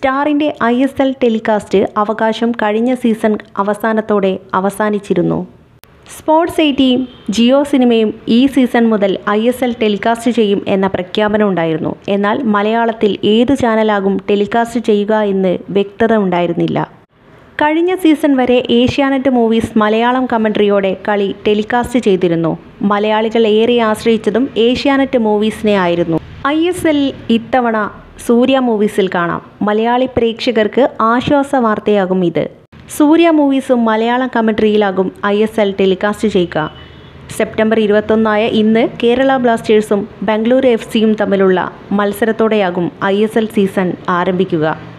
സ്റ്റാറിൻ്റെ I S L telecast അവകാശം കഴിഞ്ഞ season അവസാനത്തോടെ അവസാനിച്ചിരുന്നു സ്പോർട്സ് എയ്റ്റിയും ജിയോ സിനിമയും ഈ സീസൺ മുതൽ ഐ എസ് എൽ ടെലികാസ്റ്റ് ചെയ്യും എന്ന പ്രഖ്യാപനം ഉണ്ടായിരുന്നു എന്നാൽ മലയാളത്തിൽ ഏതു ചാനലാകും ടെലികാസ്റ്റ് ചെയ്യുക എന്ന് വ്യക്തത ഉണ്ടായിരുന്നില്ല കഴിഞ്ഞ സീസൺ വരെ ഏഷ്യാനെറ്റ് മൂവീസ് മലയാളം കമൻട്രിയോടെ കളി ടെലികാസ്റ്റ് ചെയ്തിരുന്നു മലയാളികൾ ഏറെ ആശ്രയിച്ചതും ഏഷ്യാനെറ്റ് മൂവീസിനെ ആയിരുന്നു ഐ എസ് എൽ ഇത്തവണ സൂര്യ മൂവീസിൽ കാണാം മലയാളി പ്രേക്ഷകർക്ക് ആശ്വാസ വാർത്തയാകും ഇത് സൂര്യ മൂവീസും മലയാളം കമൻട്രിയിലാകും ഐ എസ് എൽ ടെലികാസ്റ്റ് ചെയ്യുക സെപ്റ്റംബർ ഇരുപത്തൊന്നായ ഇന്ന് കേരള ബ്ലാസ്റ്റേഴ്സും ബംഗളൂരു എഫ് സിയും തമ്മിലുള്ള മത്സരത്തോടെയാകും ഐ എസ് എൽ സീസൺ ആരംഭിക്കുക